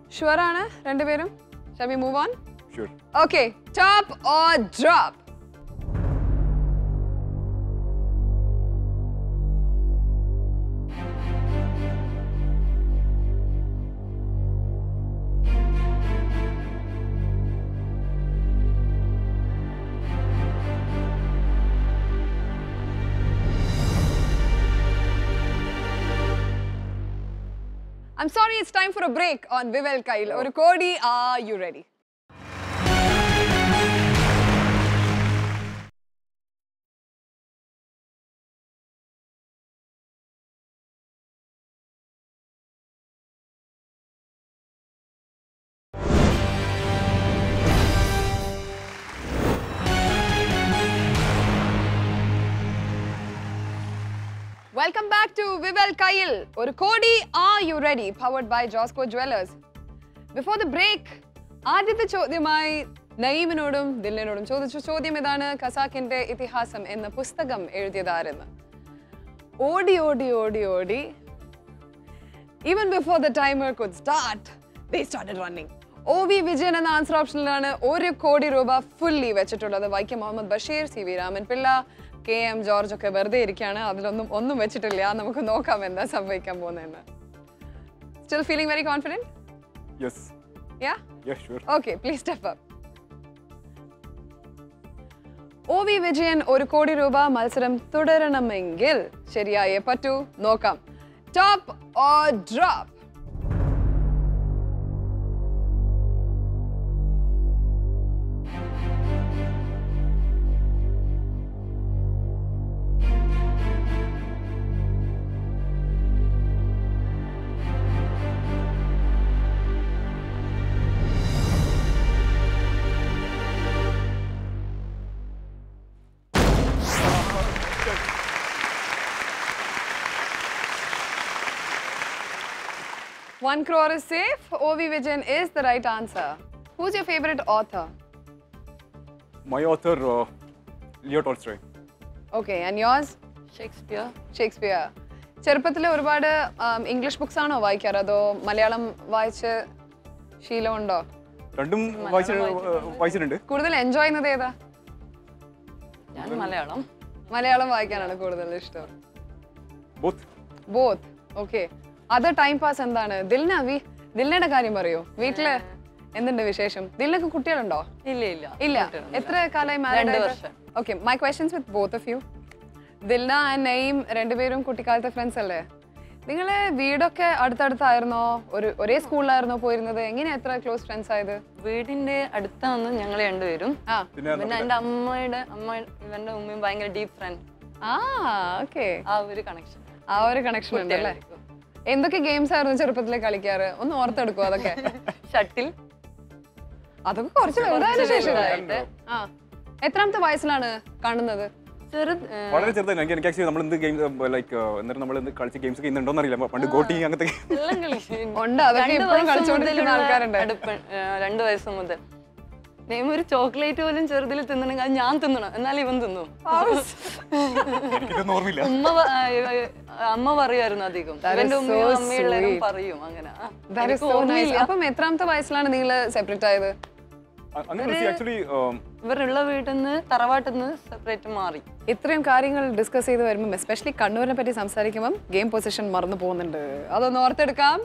Sure ആണ് രണ്ടുപേരും shall we move on sure okay top or drop I'm sorry, it's time for a break on Vivel Kail. Or Cody, are you ready? Welcome back to Vivel Kail. Or Cody, are you ready? Powered by Josco Jewelers. Before the break, ആദ്യത്തെ ചോദ്യമായി നയീമിനോടും ദില്ലിനോടും ചോദിച്ച ചോദ്യം ഇതാണ് ഖസാക്കിന്റെ ഇതിഹാസം എന്ന പുസ്തകം എഴുതിയതാരെന്ന് ഓടി ഓടി ഓടി ഓടി even before the timer could start they started running O V Vijayan എന്ന ആൻസർ ഓപ്ഷനിലാണ് ഒരു കോടി രൂപ ഫുള്ളി വെച്ചിട്ടുള്ളത് Vaikom Muhammad Basheer C V Raman Pillai K M George ഒക്കെ വെറുതെ ഇരിക്കുകയാണ് അതിലൊന്നും ഒന്നും വെച്ചിട്ടില്ല നമുക്ക് നോക്കാം എന്താ സംഭവിക്കാൻ പോകുന്നതെന്ന് still feeling very confident yes ya yes sure okay please step up O V Vijayan ഒരു കോടി രൂപ മത്സരം തുടരണമെങ്കിൽ ശരിയായേ പറ്റൂ നോക്കാം top or drop One crore is safe. O.V. Vijayan is the right answer. Who's your favorite author? My author Leo Tolstoy Okay, and yours? Shakespeare Shakespeare ചെറുപ്പത്തിൽ ഒരുപാട് ഇംഗ്ലീഷ് ബുക്സ് ആണോ വായിക്കാറ് അതോ മലയാളം വായിച്ച് ശീലമുണ്ടോ രണ്ടും വായിച്ച വായിച്ചിട്ടുണ്ട് കൂടുതൽ എൻജോയ് ചെയ്യുന്നത് ഏതാ ഞാൻ മലയാളം മലയാളം വായിക്കാനാണ് കൂടുതൽ ഇഷ്ടം ബോത്ത് ബോത്ത് ഓക്കെ അത് ടൈം പാസ് എന്താണ് ദിൽന വി ദിൽനയുടെ കാര്യം പറയൂ വീട്ടില് എന്തുണ്ട് വിശേഷം ദിലിനൊക്കെ കുട്ടികളുണ്ടോ ഇല്ല ഇല്ല ഇല്ല കുട്ടികളൊന്നും എത്ര കാലമായി രണ്ട് വർഷം. Okay my questions with both of you Dilna and Naeem രണ്ടുപേരും കുട്ടിക്കാലത്തെ ഫ്രണ്ട്സ് അല്ലേ നിങ്ങൾ വീടൊക്കെ അടുത്തടുത്തായിരുന്നോ ഒരു ഒരേ സ്കൂളിലായിരുന്നോ പോയിരുന്നത് എങ്ങനെ എത്ര ക്ലോസ് ഫ്രണ്ട്സ് ആയത് വീടിന്റെ അടുത്താണ് ഞങ്ങൾ രണ്ടുപേരും ആ പിന്നെ പിന്നെ എന്റെ അമ്മയുടെ അമ്മ ഇവന്റെ ഉമ്മയും ഭയങ്കര ഡീപ് ഫ്രണ്ട് ആ ഓക്കെ ആ ഒരു കണക്ഷൻ ആ ഒരു കണക്ഷൻ ഉണ്ട് അല്ലേ എന്തൊക്കെ ഗെയിംസ് ആയിരുന്നു ചെറുപ്പത്തിൽ കളിക്കാറ് ഒന്ന് ഓർത്തെടുക്കും അതൊക്കെ ഷട്ടിൽ അതൊക്കെ കുറച്ച് വലുതായതിനു ശേഷം വലുതായിട്ട്. ആ എത്രാമത്തെ വയസ്സിലാണ് കാണുന്നത് ചെറു വളരെ ചെറുതാണ് എനിക്ക് എനിക്ക് ആക്ച്വലി നമ്മൾ എന്ത് ഗെയിം ലൈക്ക് എന്നിട്ട് നമ്മൾ എന്ത് കളിച്ച ഗെയിംസ് ഒക്കെ ഇന്നുണ്ടോന്ന് അറിയില്ല പണ്ട് ഗോട്ടി അങ്ങനത്തെ എല്ലാം കളിച്ചു ഉണ്ട് അതൊക്കെ രണ്ട് ഇപ്പോഴും വയസ്സ് കളിച്ചുകൊണ്ടിരിക്കുന്ന മുതലുള്ള ആൾക്കാരുണ്ട് അടുപ്പം ഏ, രണ്ട് വയസ്സ് മുതൽ നെയ്മ ഒരു ചോക്ലേറ്റ് പോലും ചെറുതിൽ തിന്നണമെങ്കിൽ അത് ഞാൻ തിന്നണം എന്നാൽ ഇവൻ തിന്നു എനിക്കിതൊന്നും ഓർമ്മയില്ല ഉമ്മ പ- ആ, ഏ, അമ്മ പറയുമായിരുന്നു അധികം That is ഇവന്റെ ഉമ്മയും so അമ്മയും എല്ലാവരും sweet. പറയും അങ്ങനെ ആ, That is എനിക്ക് so nice. ഓർമ്മയില്ല അപ്പം എത്രാമത്തെ വയസ്സിലാണ് നിങ്ങൾ സെപ്പറേറ്റ് ആയത് അങ്ങനെ ആക്ച്വലി ഇവരുള്ള വീട്ടിൽ നിന്ന് തറവാട്ടിൽ നിന്ന് സെപ്പറേറ്റ് മാറി ഇത്രയും കാര്യങ്ങൾ ഡിസ്കസ് ചെയ്ത് വരുമ്പം എസ്പെഷ്യലി കണ്ണൂരിനെ പറ്റി സംസാരിക്കുമ്പം ഗെയിം പൊസിഷൻ മറന്നു പോകുന്നുണ്ട് അതൊന്ന് ഓർത്തെടുക്കാം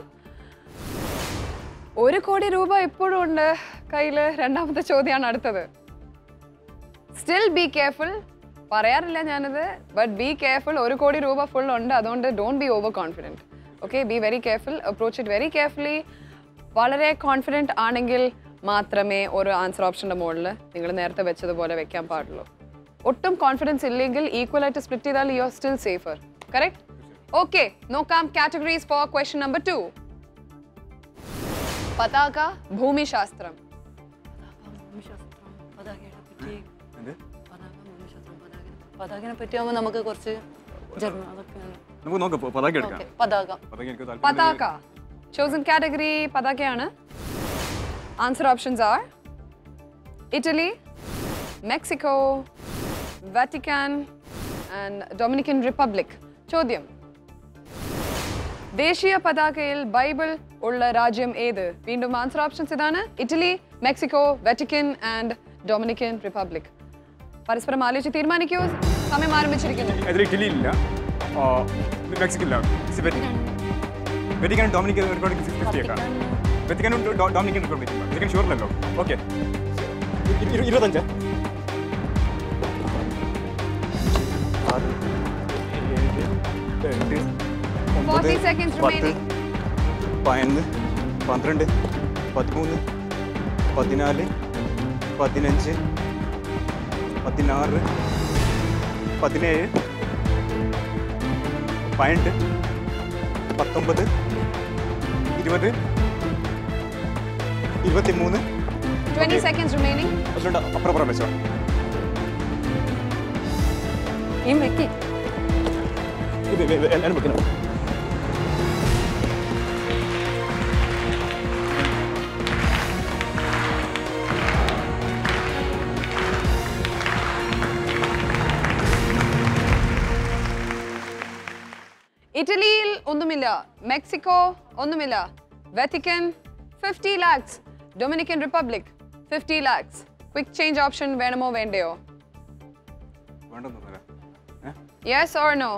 ഒരു കോടി രൂപ ഇപ്പോഴും ഉണ്ട് കയ്യില് രണ്ടാമത്തെ ചോദ്യമാണ് അടുത്തത് സ്റ്റിൽ ബി കെയർഫുൾ പറയാറില്ല ഞാനത് ബട്ട് ബി കെയർഫുൾ ഒരു കോടി രൂപ ഫുൾ ഉണ്ട് അതുകൊണ്ട് don't be over confident okay be very careful approach it very carefully വളരെ കോൺഫിഡൻറ്റ് ആണെങ്കിൽ മാത്രമേ ഒരു ആൻസർ ഓപ്ഷൻ്റെ മുകളിൽ നിങ്ങൾ നേരത്തെ വെച്ചതുപോലെ വെക്കാൻ പാടുള്ളൂ ഒട്ടും കോൺഫിഡൻസ് ഇല്ലെങ്കിൽ ഈക്വൽ ആയിട്ട് സ്പ്ലിറ്റ് ചെയ്താൽ you are still safer correct okay നോക്കാം categories for question number two പതാക ഭൂമിശാസ്ത്രം എന്ത് പതാകിനെ പറ്റിയാകുമ്പോൾ നമുക്ക് കുറച്ച് ജർമ്മ അതൊക്കെ നമുക്ക് നോക്കാം പ- പതാക എടുക്കാം ഓക്കെ പതാക പതാക എനിക്ക് താല്പര്യം പതാക ചോസൺ കാറ്റഗറി പതാകയാണ് answer options are Italy Mexico Vatican and Dominican Republic ചോദ്യം ദേശീയ പതാകയിൽ ബൈബിൾ ഉള്ള രാജ്യം ഏത് വീണ്ടും ആൻസർ ഓപ്ഷൻസ് ഇതാണ് Italy Mexico Vatican and Dominican Republic പരസ്പരം ആലോചിച്ച് തീരുമാനിക്കൂ സമയം ആരംഭിച്ചിരിക്കുന്നു അതിൽ ഇറ്റലി ഇല്ല മെക്സിക്കോ ഇല്ല Vatican Vatican Dominican Republic fifty fifty ആക്കാം വെറ്റിക്കനും ഡൊ- ഡൊമിനിക്കൻ റിപ്പബ്ലിക് വെറ്റിക്കൻ ഷുവർ അല്ലല്ലോ ഓക്കെ ഇരുപത്തഞ്ച് ആറ് ഏഴ് എട്ട് ഒമ്പത് 40 seconds പത്ത് remaining. പതിനൊന്ന് പന്ത്രണ്ട് പതിമൂന്ന് പതിനാല് പതിനഞ്ച് പതിനാറ് പതിനേഴ് പതിനെട്ട് പത്തൊമ്പത് ഇരുപത് ഇരുപത്തിമൂന്ന് ട്വന്റി സെക്കൻഡ്സ് റിമൈനിങ് അതുകൊണ്ട് അപ്പുറം അപ്പുറം വെച്ചോ ഈ വെക്കി ഇത് വേ- വേ- എല്ലാവരും വെക്കണം ഇറ്റലിയിൽ ഒന്നുമില്ല മെക്സിക്കോ ഒന്നുമില്ല Vatican fifty lakhs Dominican Republic fifty lakhs quick change option വേണമോ വേണ്ടയോ വേണ്ടെന്നല്ലേ ഏഹ് yes or no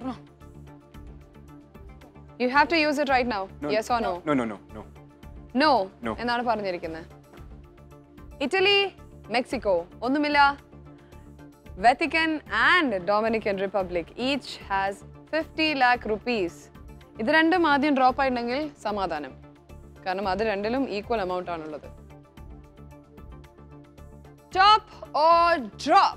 you have to use it right now yes or no no no no no no No. എന്നാണ് പറഞ്ഞിരിക്കുന്നത് ഇറ്റലി മെക്സിക്കോ ഒന്നുമില്ല Vatican and Dominican Republic each has fifty lakh rupees ഇത് രണ്ടും ആദ്യം ഡ്രോപ്പ് ആയിട്ടുണ്ടെങ്കിൽ സമാധാനം കാരണം അത് രണ്ടിലും ഈക്വൽ എമൗണ്ട് ആണുള്ളത് top or drop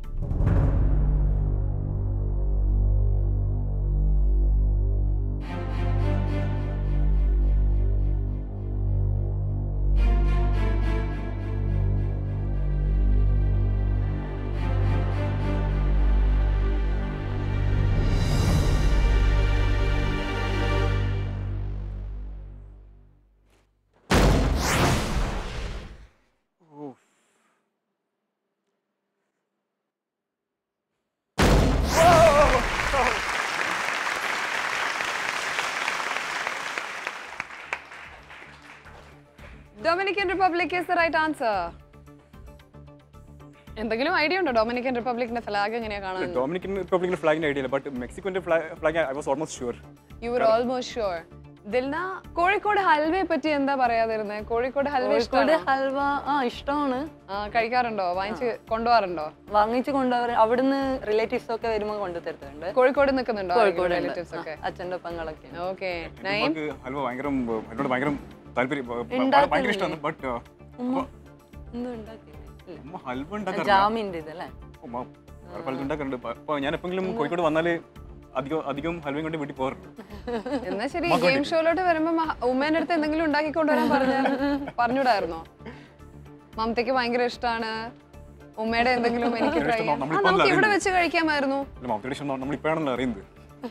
Dominican Republic is the right answer എന്തെങ്കിലും ഐഡിയ ഉണ്ടോ ഡൊമിനിക്കൻ റിപ്പബ്ലിക്കിന്റെ ഫ്ലാഗ് എങ്ങനെയാ കാണാൻ ഡൊമിനിക്കൻ റിപ്പബ്ലിക്കിന്റെ ഫ്ലാഗിന്റെ ഐഡിയ ഇല്ല ബട്ട് മെക്സിക്കോന്റെ flag I was almost sure you were almost sure Dilna Kozhikode ഹൽവയെ പറ്റി എന്താ പറയാതിരുന്നത് കോഴിക്കോട് ഹൽവ കോഴിക്കോട് ഇഷ്ടമാണോ? ഹൽവ ആ ഇഷ്ടമാണ് ആ കഴിക്കാറുണ്ടോ വാങ്ങിച്ച് കൊണ്ടുപോകാറുണ്ടോ വാങ്ങിച്ചു കൊണ്ടുവരാൻ അവിടുന്ന് റിലേറ്റീവ്സ് ഒക്കെ വരുമ്പോൾ കൊണ്ടു തരുന്നുണ്ട് കോഴിക്കോട് നിൽക്കുന്നുണ്ടോ കോഴിക്കോട് റിലേറ്റീവ്സ് ഒക്കെ അച്ഛന്റെ പെങ്ങളൊക്കെ ഓക്കെ നൈം നമുക്ക് ഹൽവ ഭയങ്കര എന്നോട് ഭയങ്കര താല്പര്യം ഭ- ഭ- ഉണ്ടാക്കുന്നില്ലേ? ഭയങ്കര ഇഷ്ടമാണ് ബട്ട് ഒന്നും ഉണ്ടാക്കിയില്ല ഇല്ല. ഉമ്മ ഹൽവ ഉണ്ടാക്കാറില്ല ജാമിന്റെ ഇതല്ലേ ഉമ്മ വേറെ പലതും ഉണ്ടാക്കാറുണ്ട് പ- ഇപ്പൊ ഞാൻ എപ്പോഴെങ്കിലും കോഴിക്കോട് വന്നാല് അധികം അധികം ഹൽവയും കൊണ്ട് വീട്ടിൽ പോകാറുണ്ട് എന്നാ ശരി ഗെയിം ഷോയിലോട്ട് വരുമ്പോ മഹ- ഉമ്മേന്റെ അടുത്ത് എന്തെങ്കിലും ഉണ്ടാക്കി കൊണ്ടുവരാൻ പറഞ്ഞ പറഞ്ഞൂടായിരുന്നോ മമതയ്ക്ക് ഭയങ്കര ഇഷ്ടമാണ് ഉമ്മയുടെ എന്തെങ്കിലും എനിക്ക് try ചെയ്യാം. ആ, നമ്മളിപ്പോ നമുക്ക് ഇവിടെ അറിയുന്നത്. വെച്ച് കഴിക്കാമായിരുന്നു അല്ല മമതയുടെ ഇഷ്ടം നമ്മൾ ഇപ്പോഴാണല്ലോ അറിയുന്നത്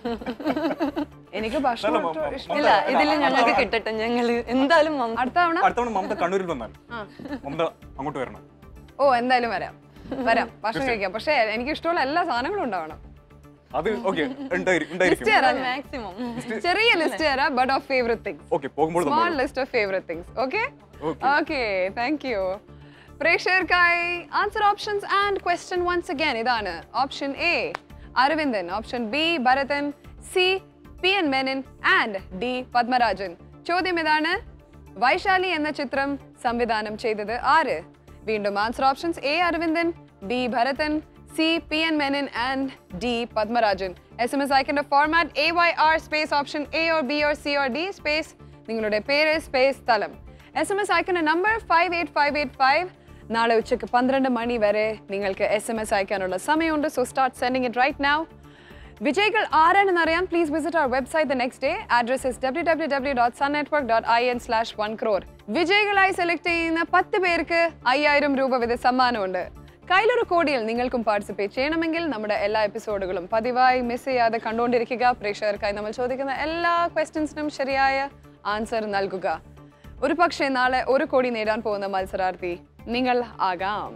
എനിക്ക് ഭക്ഷണം അല്ല, മ- ഒട്ടും ഇഷ്ടം- ഇല്ല ഇതിൽ ഞങ്ങൾക്ക് കിട്ടട്ടെ ഞങ്ങള് എന്തായാലും മമ്മ- അടുത്ത തവണ അടുത്ത തവണ മമത കണ്ണൂരിൽ വന്നാൽ മമത അങ്ങോട്ട് വരണം ഓ എന്തായാലും വരാം വരാം ഭക്ഷണം കഴിക്കാം പക്ഷേ എനിക്ക് ഇഷ്ടമുള്ള എല്ലാ സാധനങ്ങളും ഉണ്ടാവണം അത് ഓക്കെ ഉണ്ടായിരിക്കും ലിസ്റ്റ് തരാം ഞാൻ. മാക്സിമം ചെറിയ ലിസ്റ്റ് തരാം but of favourite things okay പോകുമ്പോൾ നമ്മൾ small list of favourite things okay Okay. Okay thank you പ്രേക്ഷകർക്കായി answer options and question once again ഇതാണ് option A Aravindan option B Bharathan C P N Menon and D Padmarajan ചോദ്യം ഇതാണ് വൈശാലി എന്ന ചിത്രം സംവിധാനം ചെയ്തത് ആര് വീണ്ടും answer options A Aravindan B Bharathan C P N Menon and D Padmarajan S M S അയക്കേണ്ട format A Y R space option A or B or C or D space നിങ്ങളുടെ പേര് സ്പേസ് സ്ഥലം എസ് എം എസ് അയക്കുന്ന number five eight five eight five നാളെ ഉച്ചയ്ക്ക് പന്ത്രണ്ട് മണി വരെ നിങ്ങൾക്ക് എസ് എം എസ് അയക്കാനുള്ള സമയമുണ്ട് so start sending it right now വിജയികൾ ആരാണെന്ന് അറിയാൻ please visit our website the next day address is W W W dot Sun Network dot I N slash one crore വിജയികളായി സെലക്ട് ചെയ്യുന്ന പത്ത് പേർക്ക് അയ്യായിരം രൂപ വീത സമ്മാനമുണ്ട് കയ്യിലൊരു കോടിയിൽ നിങ്ങൾക്കും പാർട്ടിസിപ്പേറ്റ് ചെയ്യണമെങ്കിൽ നമ്മുടെ എല്ലാ എപ്പിസോഡുകളും പതിവായി മിസ് ചെയ്യാതെ കണ്ടുകൊണ്ടിരിക്കുക പ്രേക്ഷകർക്കായി നമ്മൾ ചോദിക്കുന്ന എല്ലാ ക്വസ്റ്റ്യൻസിനും ശരിയായ ആൻസർ നൽകുക ഒരു പക്ഷേ നാളെ ഒരു കോടി നേടാൻ പോകുന്ന മത്സരാർത്ഥി നിങ്ങൾ ആകാം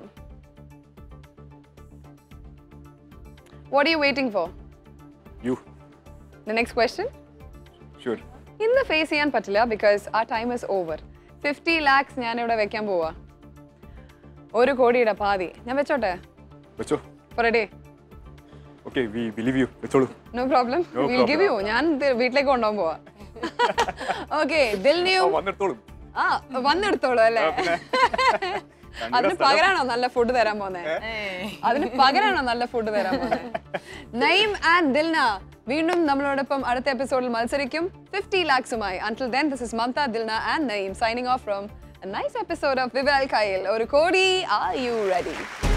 what you waiting for you The next question? Sure ഇന്ന് ഫേസ് ചെയ്യാൻ പറ്റില്ല ബിക്കോസ് ആ time is over fifty lakhs ഞാൻ ഇവിടെ വെക്കാൻ പോവാ ഒരു കോടിയുടെ പാതി ഞാൻ വെച്ചോട്ടെ വെച്ചോ for a day okay we believe you വെച്ചോളൂ no problem No will give you ഞാൻ ദേ- വീട്ടിലേക്ക് കൊണ്ടുപോകാൻ പോവാ ഓക്കെ ദിൽനിയും ആ, വന്നെടുത്തോളും ആ വന്നെടുത്തോളൂ അല്ലേ അതിന് പകരാണോ നല്ല ഫുഡ് തരാൻ പോന്നെ അതിന് പകരാണോ നല്ല ഫുഡ് തരാൻ പോന്നെ നയിം ആൻഡ് ദിൽന വീണ്ടും നമ്മളോടൊപ്പം അടുത്ത എപ്പിസോഡിൽ മത്സരിക്കും ഫിഫ്റ്റി ലാക്സുമായി until then this is Mamata Dilna and Naim signing off from nice episode of വിവൽ കയ്യിൽ ഒരു കോടി ആർ യു റെഡി